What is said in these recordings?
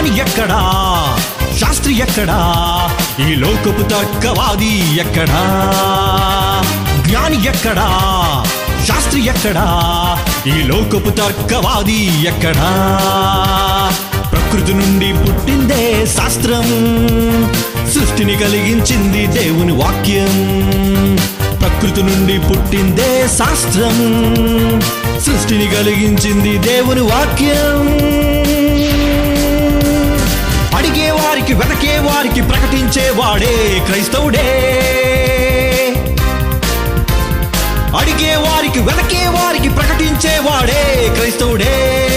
జ్ఞాని ఎక్కడా శాస్త్రి ఎక్కడా ఈ లోకపు తర్కవాది ఎక్కడా జ్ఞాని ఎక్కడా శాస్త్రి ఎక్కడా ఈ లోకపు తర్కవాది ఎక్కడా ప్రకృతి నుండి పుట్టిందే శాస్త్రం సృష్టిని కలిగించింది దేవుని వాక్యం ప్రకృతి నుండి పుట్టిందే శాస్త్రం సృష్టిని కలిగించింది దేవుని వాక్యం అడిగే వారికి వెతకే వారికి ప్రకటించే వాడే క్రైస్తవుడే అడిగే వారికి వెతకే వారికి ప్రకటించే వాడే క్రైస్తవుడే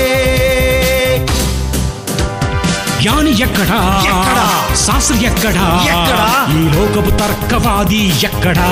జ్ఞాని ఎక్కడా ఎక్కడా? శాస్త్రి ఎక్కడా ఎక్కడా? ఈ లోకపు తర్కవాది ఎక్కడా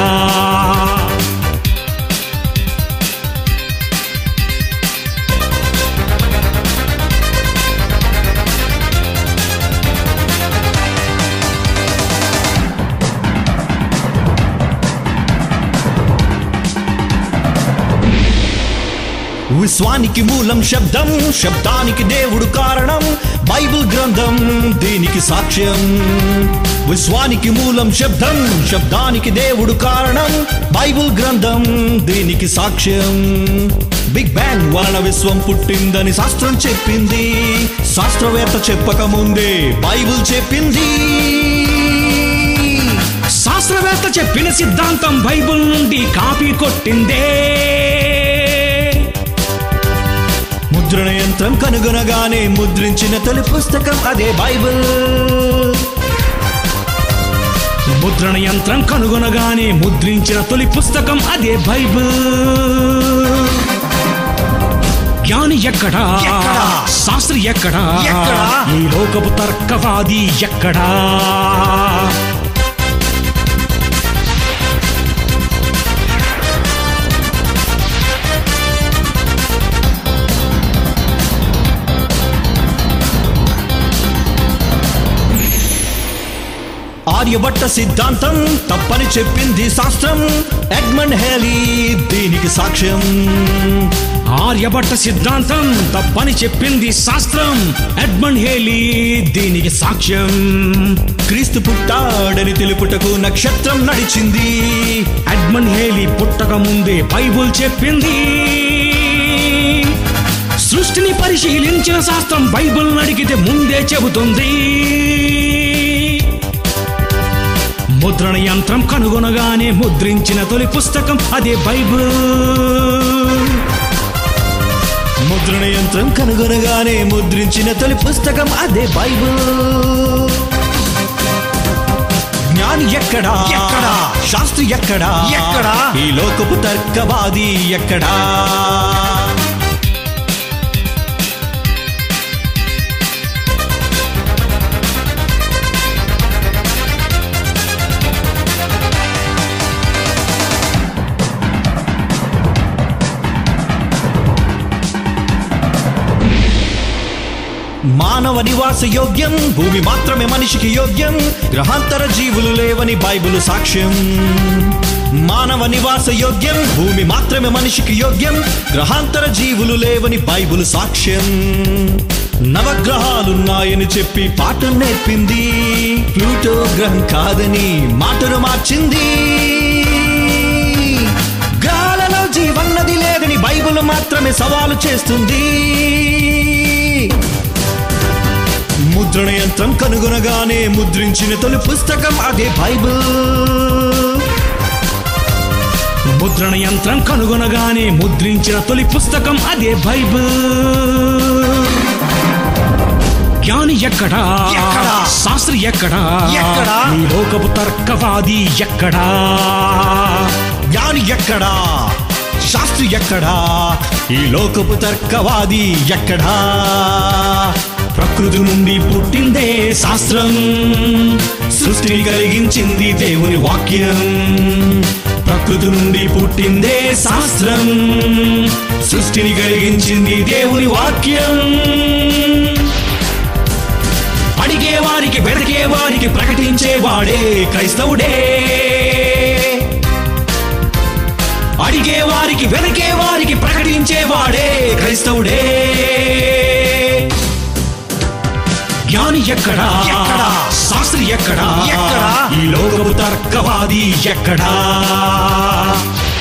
విశ్వానికి మూలం శబ్దం శబ్దానికి దేవుడు కారణం బైబిల్ గ్రంథం దీనికి సాక్ష్యం విశ్వానికి మూలం శబ్దం శబ్దానికి దేవుడు కారణం బైబిల్ గ్రంథం దీనికి సాక్ష్యం బిగ్ బ్యాంగ్ వలన విశ్వం పుట్టిందని శాస్త్రం చెప్పింది శాస్త్రవేత్త చెప్పక ముందే బైబిల్ చెప్పింది శాస్త్రవేత్త చెప్పిన సిద్ధాంతం బైబిల్ నుండి కాపీ కొట్టిందే ముద్రణ యంత్రం కనుగొనగానే ముద్రించిన తొలి పుస్తకం అదే బైబిల్ ముద్రణ యంత్రం కనుగొనగానే ముద్రించిన తొలి పుస్తకం అదే బైబిల్ జ్ఞాని ఎక్కడా ఎక్కడా? శాస్త్రి ఎక్కడా ఎక్కడా? ఈ లోకపు తర్కవాది ఎక్కడా ఆర్యభట్ట సిద్ధాంతం తప్పని చెప్పింది శాస్త్రం ఎడ్మండ్ హేలీ దీనికి సాక్ష్యం ఆర్యభట్ట సిద్ధాంతం తప్పని చెప్పింది శాస్త్రం ఎడ్మండ్ హేలీ దీనికి సాక్ష్యం క్రీస్తు పుట్టాడని తెలుపుటకు నక్షత్రం నడిచింది ఎడ్మండ్ హేలీ పుట్టక ముందే బైబుల్ చెప్పింది సృష్టిని పరిశీలించిన శాస్త్రం బైబుల్ అడిగితే ముందే చెబుతుంది ముద్రణ యంత్రం కనుగొనగానే ముద్రించిన తొలి పుస్తకం అదే బైబుల్ ముద్రణ యంత్రం కనుగొనగానే ముద్రించిన తొలి పుస్తకం అదే బైబిల్ జ్ఞాని ఎక్కడా ఎక్కడా? శాస్త్రి ఎక్కడా ఎక్కడా? ఈ లోకపు తర్కవాది ఎక్కడా మానవ నివాస యోగ్యం భూమి మాత్రమే మనిషికి యోగ్యం గ్రహాంతర జీవులు లేవని బైబిల్ సాక్ష్యం మానవ నివాస యోగ్యం భూమి మాత్రమే మనిషికి యోగ్యం గ్రహాంతర జీవులు లేవని బైబిల్ సాక్ష్యం నవగ్రహాలున్నాయని చెప్పి పాఠం నేర్పింది ప్లూటో గ్రహం కాదని మాటను మార్చింది గ్రహాలలో జీవన్నది లేదని బైబిల్ మాత్రమే సవాలు చేస్తుంది ముద్రణ యంత్రం కనుగొనగానే ముద్రించిన తొలి పుస్తకం అదే బైబిల్ ముద్రణ యంత్రం కనుగొనగానే ముద్రించిన తొలి పుస్తకం అదే బైబిల్ జ్ఞాని ఎక్కడా ఎక్కడా? శాస్త్రి ఎక్కడా ఎక్కడా? ఈ లోకపు తర్కవాది ఎక్కడా జ్ఞాని ఎక్కడా శాస్త్రి ఎక్కడా ఈ లోకపు తర్కవాది ఎక్కడా ప్రకృతి నుండి పుట్టిందే శాస్త్రం సృష్టిని కలిగించింది దేవుని వాక్యం ప్రకృతి నుండి పుట్టిందే శాస్త్రం సృష్టిని కలిగించింది దేవుని వాక్యం అడిగే వారికి వెతకే వారికి ప్రకటించే వాడే క్రైస్తవుడే అడిగే వారికి వెనకే వారికి ప్రకటించే వాడే క్రైస్తవుడే జ్ఞాని ఎక్కడా ఎక్కడా? శాస్త్రి ఎక్కడా ఎక్కడా? ఈ లోకపు తర్కవాది ఎక్కడా